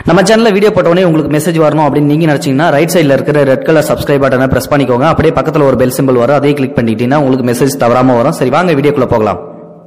நம்ம சேனல்ல வீடியோ போட்டோடனே உங்களுக்கு மெசேஜ் வரணும் அப்படின்னு நீங்க நினைச்சீங்கன்னா ரைட் சைடுல இருக்கிற ரெட் கலர் சப்ஸ்கிரைப் பட்டனை பிரஸ் பண்ணிக்கோங்க அப்படியே பக்கத்துல ஒரு பெல் சிம்பிள் வரும் அதையும் கிளிக் பண்ணிட்டீங்கன்னா உங்களுக்கு மெசேஜ் தவறாம வரும் சரி வாங்க வீடியோக்குள்ள போகலாம்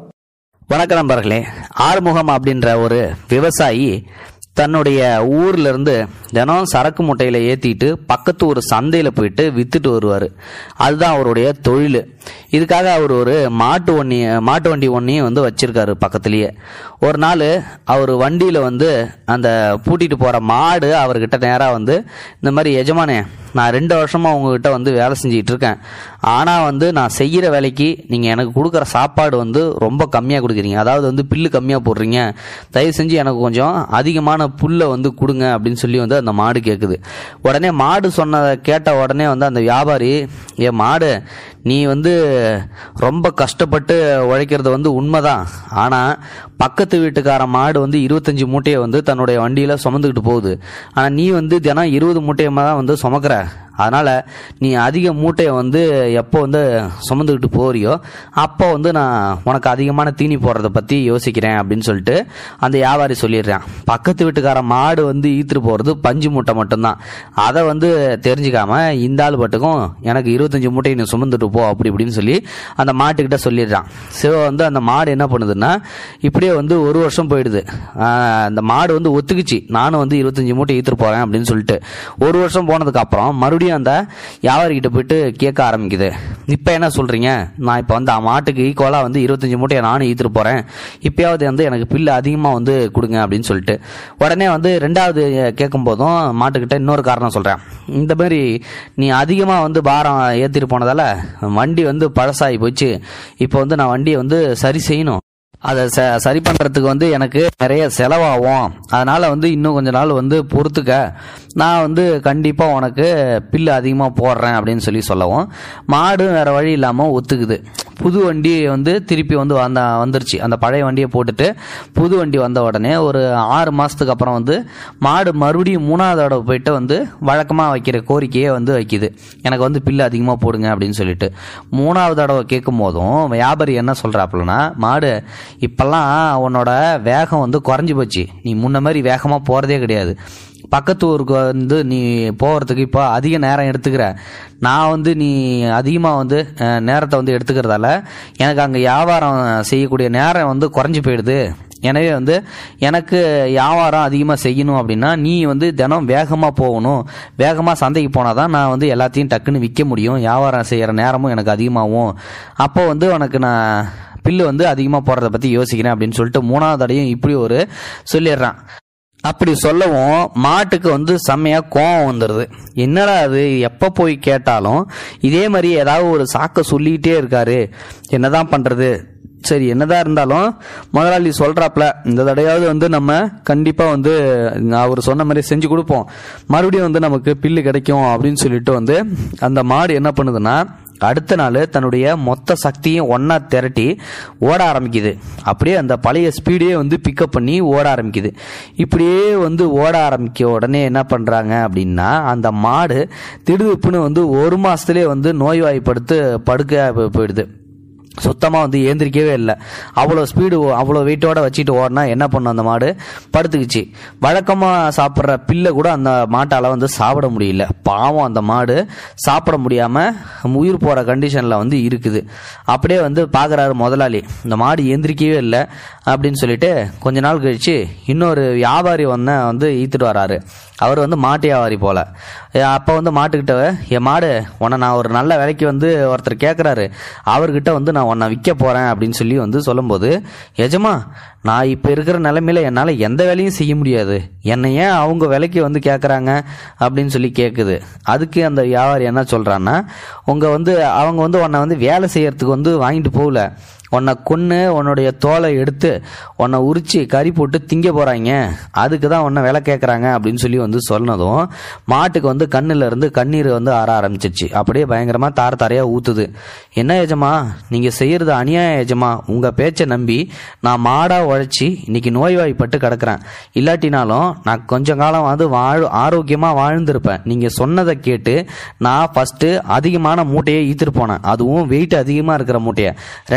வணக்கம் நண்பர்களே ஆறுமுகம் அப்படின்ற ஒரு விவசாயி தன்னுடைய ஊர்ல இருந்து தினம் சரக்கு மூட்டையில ஏத்திட்டு பக்கத்து ஒரு சந்தையில போயிட்டு வித்துட்டு வருவார் அதுதான் அவருடைய தொழில் இதுக்காக அவர் ஒரு மாட்டு வண்டி மாட்டு வண்டி ஒன்றையும் வந்து வச்சிருக்காரு பக்கத்துலயே ஒரு நாள் அவர் வண்டியில வந்து அந்த பூட்டிட்டு போற மாடு அவர்கிட்ட நேராக வந்து இந்த மாதிரி எஜமானே நான் ரெண்டு வருஷமா உங்ககிட்ட வந்து வேலை செஞ்சுட்டு இருக்கேன் ஆனா வந்து நான் செய்யற வேலைக்கு நீங்க எனக்கு கொடுக்குற சாப்பாடு வந்து ரொம்ப கம்மியா கொடுக்குறீங்க அதாவது வந்து பில்லு கம்மியா போடுறீங்க தயவு செஞ்சு எனக்கு கொஞ்சம் அதிகமான புல்லை வந்து கொடுங்க அப்படின்னு சொல்லி வந்து அந்த மாடு கேட்குது உடனே மாடு சொன்னதை கேட்ட உடனே வந்து அந்த வியாபாரி ஏ மாடு நீ வந்து ரொம்ப கஷ்டப்பட்டு உழைக்கிறது வந்து உண்மைதான் ஆனா பக்கத்து வீட்டுக்கார மாடு வந்து இருபத்தஞ்சு மூட்டையை வந்து தன்னுடைய வண்டியில சுமந்துக்கிட்டு போகுது ஆனா நீ வந்து தினம் இருபது மூட்டையமா தான் வந்து சுமக்கிற அதனால நீ அதிக மூட்டையை வந்து எப்போ வந்து சுமந்துக்கிட்டு போறியோ அப்போ வந்து நான் உனக்கு அதிகமான தீனி போடுறத பத்தி யோசிக்கிறேன் அப்படின்னு சொல்லிட்டு அந்த வியாபாரி சொல்லிடுறான் பக்கத்து வீட்டுக்கார மாடு வந்து ஈத்துட்டு போறது பஞ்சு மூட்டை மட்டும்தான் அதை வந்து தெரிஞ்சுக்காம இந்த ஆள் பட்டுக்கும் எனக்கு இருபத்தஞ்சு மூட்டையை நீ சுமந்துட்டு போ அப்படி இப்படின்னு சொல்லி அந்த மாட்டுக்கிட்ட சொல்லிடுறான் சிவ வந்து அந்த மாடு என்ன பண்ணுதுன்னா இப்படியே வந்து ஒரு வருஷம் போயிடுது ஆஹ் அந்த மாடு வந்து ஒத்துக்குச்சு நானும் வந்து இருபத்தஞ்சு மூட்டை ஈத்துட்டு போறேன் அப்படின்னு சொல்லிட்டு ஒரு வருஷம் போனதுக்கு அப்புறம் மறுபடியும் அந்த வியாபாரிகிட்ட போயிட்டு கேட்க ஆரம்பிக்குது இப்போ என்ன சொல்றீங்க நான் இப்போ வந்து மாட்டுக்கு ஈக்குவலாக வந்து இருபத்தஞ்சு மூட்டையை நானும் ஈத்துட்டு போறேன் இப்பயாவது வந்து எனக்கு பில்லு அதிகமாக வந்து கொடுங்க அப்படின்னு சொல்லிட்டு உடனே வந்து ரெண்டாவது கேட்கும் போதும் மாட்டுக்கிட்ட இன்னொரு காரணம் சொல்றேன் இந்த மாதிரி நீ அதிகமாக வந்து பாரம் ஏற்றிட்டு போனதால வண்டி வந்து பழசாகி போச்சு இப்போ வந்து நான் வண்டியை வந்து சரி செய்யணும் அதை ச சரி பண்ணுறதுக்கு வந்து எனக்கு நிறைய செலவாகும் அதனால் வந்து இன்னும் கொஞ்ச நாள் வந்து பொறுத்துக்க நான் வந்து கண்டிப்பாக உனக்கு பில்லு அதிகமாக போடுறேன் அப்படின்னு சொல்லி சொல்லவும் மாடு வேறு வழி இல்லாமல் ஒத்துக்குது புது வண்டி வந்து திருப்பி வந்து வந்த வந்துருச்சு அந்த பழைய வண்டியை போட்டுட்டு புது வண்டி வந்த உடனே ஒரு ஆறு மாதத்துக்கு அப்புறம் வந்து மாடு மறுபடியும் மூணாவது தடவை போயிட்டு வந்து வழக்கமாக வைக்கிற கோரிக்கையை வந்து வைக்குது எனக்கு வந்து பில்லு அதிகமாக போடுங்க அப்படின்னு சொல்லிட்டு மூணாவது தடவை கேட்கும் போதும் வியாபாரி என்ன சொல்கிறாப்புலனா மாடு இப்பெல்லாம் உன்னோட வேகம் வந்து குறைஞ்சி போச்சு நீ முன்ன மாதிரி வேகமாக போகிறதே கிடையாது பக்கத்து ஊருக்கு வந்து நீ போகிறதுக்கு இப்போ அதிக நேரம் எடுத்துக்கிற நான் வந்து நீ அதிகமாக வந்து அஹ், நேரத்தை வந்து எடுத்துக்கிறதால எனக்கு அங்கே வியாபாரம் செய்யக்கூடிய நேரம் வந்து குறைஞ்சி போயிடுது எனவே வந்து எனக்கு வியாபாரம் அதிகமாக செய்யணும் அப்படின்னா நீ வந்து தினம் வேகமாக போகணும் வேகமாக சந்தைக்கு போனால் தான் நான் வந்து எல்லாத்தையும் டக்குன்னு விற்க முடியும் வியாபாரம் செய்கிற நேரமும் எனக்கு அதிகமாகும் அப்போ வந்து உனக்கு நான் பில்லு வந்து அதிகமாக போடுறத பற்றி யோசிக்கிறேன் அப்படின்னு சொல்லிட்டு மூணாவது தடையும் இப்படி ஒரு சொல்லிடுறான் அப்படி சொல்லவும் மாட்டுக்கு வந்து செம்மையா கோவம் வந்துடுது என்னடா அது எப்ப போய் கேட்டாலும் இதே மாதிரி ஏதாவது ஒரு சாக்க சொல்லிக்கிட்டே இருக்காரு என்னதான் பண்றது சரி என்னதான் இருந்தாலும் முதலாளி சொல்றாப்ல இந்த தடையாவது வந்து நம்ம கண்டிப்பா வந்து அவர் சொன்ன மாதிரி செஞ்சு கொடுப்போம் மறுபடியும் வந்து நமக்கு பில்லு கிடைக்கும் அப்படின்னு சொல்லிட்டு வந்து அந்த மாடு என்ன பண்ணுதுன்னா அடுத்த நாள் தன்னுடைய மொத்த சக்தியும் ஒன்றா திரட்டி ஓட ஆரம்பிக்குது அப்படியே அந்த பழைய ஸ்பீடே வந்து பிக்கப் பண்ணி ஓட ஆரம்பிக்குது இப்படியே வந்து ஓட ஆரம்பிக்க உடனே என்ன பண்ணுறாங்க அப்படின்னா அந்த மாடு திடுதுப்புன்னு வந்து ஒரு மாதத்துலேயே வந்து நோய்வாய்ப்படுத்து படுக்க போ- போயிடுது சுத்தமாக வந்து ஏந்திரிக்கவே இல்லை அவ்வளோ ஸ்பீடு அவ்வளோ வெயிட்டோட வச்சுட்டு ஓடினா என்ன பண்ணும் அந்த மாடு படுத்துக்குச்சு வழக்கமாக சாப்பிட்ற பில்லை கூட அந்த மாட்டால் வந்து சாப்பிட முடியல பாவம் அந்த மாடு சாப்பிட முடியாமல் உயிர் போகிற கண்டிஷனில் வந்து இருக்குது அப்படியே வந்து பார்க்குறாரு முதலாளி இந்த மாடு ஏந்திரிக்கவே இல்லை அப்படின்னு சொல்லிட்டு கொஞ்ச நாள் கழிச்சு இன்னொரு வியாபாரி ஒன்றை வந்து ஈத்துட்டு வராரு அவர் வந்து மாட்டு வியாபாரி போல அப்போ வந்து மாட்டுக்கிட்ட என் மாடு உன்னை நான் ஒரு நல்ல விலைக்கு வந்து ஒருத்தர் கேட்குறாரு அவர்கிட்ட வந்து நான் உன்னை விற்க போகிறேன் அப்படின்னு சொல்லி வந்து சொல்லும்போது எஜமா நான் இப்போ இருக்கிற நிலைமையில என்னால் எந்த வேலையும் செய்ய முடியாது என்னை ஏன் அவங்க விலைக்கு வந்து கேட்குறாங்க அப்படின்னு சொல்லி கேட்குது அதுக்கு அந்த வியாபாரி என்ன சொல்கிறான்னா உங்கள் வந்து அவங்க வந்து உன்னை வந்து வேலை செய்யறதுக்கு வந்து வாங்கிட்டு போகல உன்னை கொன்று உன்னுடைய தோலை எடுத்து உன்னை உரிச்சு கறி போட்டு திங்க போகிறாங்க அதுக்கு தான் உன்னை விலை கேட்குறாங்க அப்படின்னு சொல்லி வந்து சொன்னதும் மாட்டுக்கு வந்து கண்ணுல இருந்து கண்ணீர் வந்து ஆற ஆரம்பிச்சிருச்சு அப்படியே பயங்கரமாக தார தாரையாக ஊற்றுது என்ன ஏஜமா நீங்கள் செய்கிறது அநியாயம் ஏஜமா உங்கள் பேச்சை நம்பி நான் மாடாக உழைச்சி இன்னைக்கு நோய்வாய்ப்பட்டு கிடக்குறேன் இல்லாட்டினாலும் நான் கொஞ்ச காலம் வந்து வாழ் ஆரோக்கியமாக வாழ்ந்திருப்பேன் நீங்கள் சொன்னதை கேட்டு நான் ஃபஸ்ட்டு அதிகமான மூட்டையை ஈத்துட்டு போனேன் அதுவும் வெயிட் அதிகமாக இருக்கிற மூட்டையை ரெண்டாவது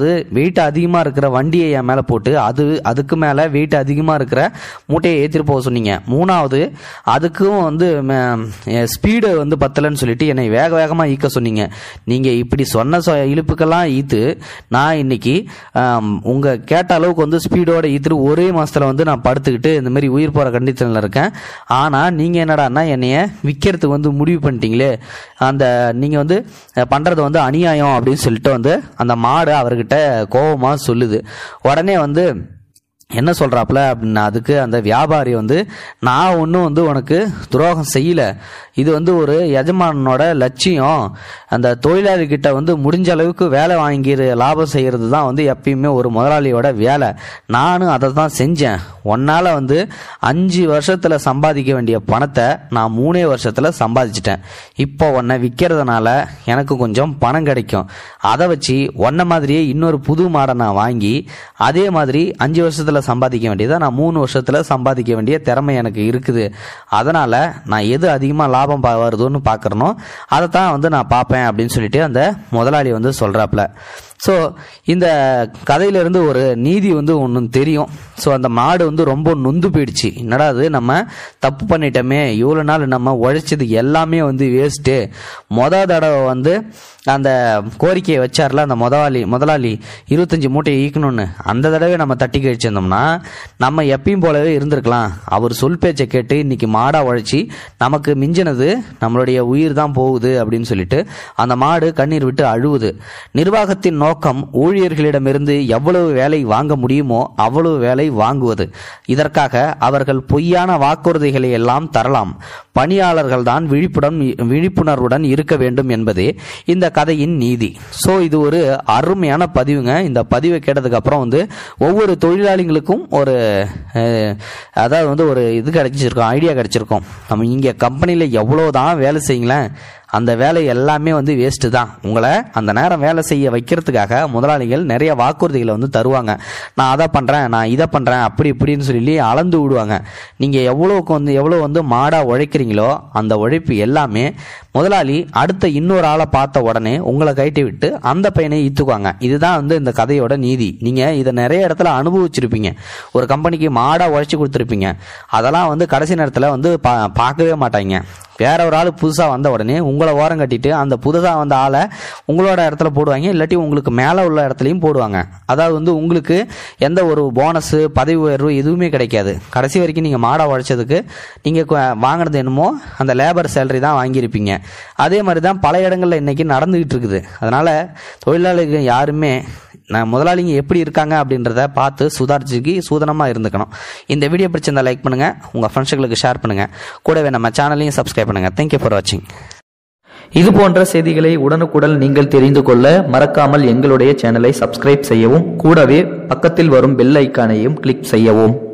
ரெண்டாவது வெயிட் அதிகமாக இருக்கிற வண்டியை என் மேலே போட்டு அது அதுக்கு மேலே வெயிட் அதிகமாக இருக்கிற மூட்டையை ஏற்றிட்டு போக சொன்னீங்க மூணாவது அதுக்கும் வந்து ஸ்பீடு வந்து பத்தலைன்னு சொல்லிட்டு என்னை வேக வேகமாக ஈக்க சொன்னீங்க நீங்கள் இப்படி சொன்ன சொ இழுப்புக்கெல்லாம் ஈத்து நான் இன்னைக்கு உங்கள் கேட்ட அளவுக்கு வந்து ஸ்பீடோட ஈத்துட்டு ஒரே மாதத்தில் வந்து நான் படுத்துக்கிட்டு இந்த மாதிரி உயிர் போகிற கண்டிஷனில் இருக்கேன் ஆனால் நீங்கள் என்னடான்னா என்னைய விற்கிறதுக்கு வந்து முடிவு பண்ணிட்டீங்களே அந்த நீங்கள் வந்து பண்ணுறது வந்து அநியாயம் அப்படின்னு சொல்லிட்டு வந்து அந்த மாடு அவர்கிட்ட கோபமாக சொல்லுது உடனே வந்து என்ன சொல்கிறாப்புல அப்படின்னா அதுக்கு அந்த வியாபாரி வந்து நான் ஒன்றும் வந்து உனக்கு துரோகம் செய்யலை இது வந்து ஒரு எஜமானனோட லட்சியம் அந்த தொழிலாளிகிட்ட வந்து முடிஞ்ச அளவுக்கு வேலை வாங்கிற லாபம் செய்கிறது தான் வந்து எப்பயுமே ஒரு முதலாளியோட வேலை நானும் அதை தான் செஞ்சேன் உன்னால் வந்து அஞ்சு வருஷத்தில் சம்பாதிக்க வேண்டிய பணத்தை நான் மூணே வருஷத்தில் சம்பாதிச்சிட்டேன் இப்போ உன்னை விற்கிறதுனால எனக்கு கொஞ்சம் பணம் கிடைக்கும் அதை வச்சு உன்ன மாதிரியே இன்னொரு புது மாடை நான் வாங்கி அதே மாதிரி அஞ்சு வருஷத்தில் சம்பாதிக்க வேண்டியதை நான் மூணு வருஷத்தில் சம்பாதிக்க வேண்டிய திறமை எனக்கு இருக்குது அதனால் நான் எது அதிகமாக லாபம் பா வருதுன்னு பார்க்குறனோ அதை தான் வந்து நான் பார்ப்பேன் அப்படின்னு சொல்லிட்டு அந்த முதலாளி வந்து சொல்கிறாப்புல ஸோ இந்த கதையிலேருந்து ஒரு நீதி வந்து ஒன்று தெரியும் ஸோ அந்த மாடு வந்து ரொம்ப நொந்து போயிடுச்சு என்னடா அது நம்ம தப்பு பண்ணிட்டோமே இவ்வளோ நாள் நம்ம உழைச்சது எல்லாமே வந்து வேஸ்ட்டு மொத தடவை வந்து அந்த கோரிக்கையை வச்சார்ல அந்த முதலாளி முதலாளி இருபத்தஞ்சி மூட்டையை ஈக்கணும்னு அந்த தடவை நம்ம தட்டி கழிச்சிருந்தோம்னா நம்ம எப்பயும் போலவே இருந்திருக்கலாம் அவர் சொல் பேச்சை கேட்டு இன்னைக்கு மாடா உழைச்சி நமக்கு மிஞ்சினது நம்மளுடைய உயிர் தான் போகுது அப்படின்னு சொல்லிட்டு அந்த மாடு கண்ணீர் விட்டு அழுவுது நிர்வாகத்தின் நோக்கம் ஊழியர்களிடமிருந்து எவ்வளவு வேலை வாங்க முடியுமோ அவ்வளவு வேலை வாங்குவது இதற்காக அவர்கள் பொய்யான வாக்குறுதிகளை எல்லாம் தரலாம் பணியாளர்கள் தான் விழிப்புடன் விழிப்புணர்வுடன் இருக்க வேண்டும் என்பதே இந்த கதையின் நீதி ஸோ இது ஒரு அருமையான பதிவுங்க இந்த பதிவை கேட்டதுக்கு அப்புறம் வந்து ஒவ்வொரு தொழிலாளிகளுக்கும் ஒரு அஹ், அதாவது வந்து ஒரு இது கிடைச்சிருக்கும் ஐடியா கிடைச்சிருக்கும் நம்ம இங்கே கம்பெனியில் எவ்வளோ தான் வேலை செய்யுங்களேன் அந்த வேலை எல்லாமே வந்து வேஸ்ட்டு தான் உங்களை அந்த நேரம் வேலை செய்ய வைக்கிறதுக்காக முதலாளிகள் நிறைய வாக்குறுதிகளை வந்து தருவாங்க நான் அதை பண்ணுறேன் நான் இதை பண்ணுறேன் அப்படி இப்படின்னு சொல்லி அளந்து விடுவாங்க நீங்கள் எவ்வளோக்கு வந்து எவ்வளோ வந்து மாடாக உழைக்கிறீங்களோ அந்த உழைப்பு எல்லாமே முதலாளி அடுத்த இன்னொரு ஆளை பார்த்த உடனே உங்களை கைட்டி விட்டு அந்த பையனை ஈத்துக்குவாங்க இதுதான் வந்து இந்த கதையோட நீதி நீங்கள் இதை நிறைய இடத்துல அனுபவிச்சிருப்பீங்க ஒரு கம்பெனிக்கு மாடாக உழைச்சி கொடுத்துருப்பீங்க அதெல்லாம் வந்து கடைசி நேரத்தில் வந்து பா பார்க்கவே மாட்டாங்க வேற ஒரு ஆள் புதுசாக வந்த உடனே உங்களை ஓரம் கட்டிட்டு அந்த புதுசாக வந்த ஆளை உங்களோட இடத்துல போடுவாங்க இல்லாட்டி உங்களுக்கு மேலே உள்ள இடத்துலையும் போடுவாங்க அதாவது வந்து உங்களுக்கு எந்த ஒரு போனஸு பதவி உயர்வு எதுவுமே கிடைக்காது கடைசி வரைக்கும் நீங்கள் மாடை உழைச்சதுக்கு நீங்கள் வாங்கினது என்னமோ அந்த லேபர் சேலரி தான் வாங்கியிருப்பீங்க அதே மாதிரி தான் பல இடங்களில் இன்னைக்கு நடந்துகிட்டு இருக்குது அதனால் தொழிலாளிகள் யாருமே நான் முதலாளிங்க எப்படி இருக்காங்க அப்படின்றத பார்த்து சுதாரிச்சுக்கி சூதனமாக இருந்துக்கணும் இந்த வீடியோ பிடிச்சிருந்தா லைக் பண்ணுங்கள் உங்கள் ஃப்ரெண்ட்ஸுகளுக்கு ஷேர் பண்ணுங்கள் கூடவே நம்ம சேனலையும் சப்ஸ்கிரைப் பண்ணுங்கள் தேங்க்யூ ஃபார் வாட்சிங் இது போன்ற செய்திகளை உடனுக்குடன் நீங்கள் தெரிந்து கொள்ள மறக்காமல் எங்களுடைய சேனலை சப்ஸ்கிரைப் செய்யவும் கூடவே பக்கத்தில் வரும் பெல் ஐக்கானையும் கிளிக் செய்யவும்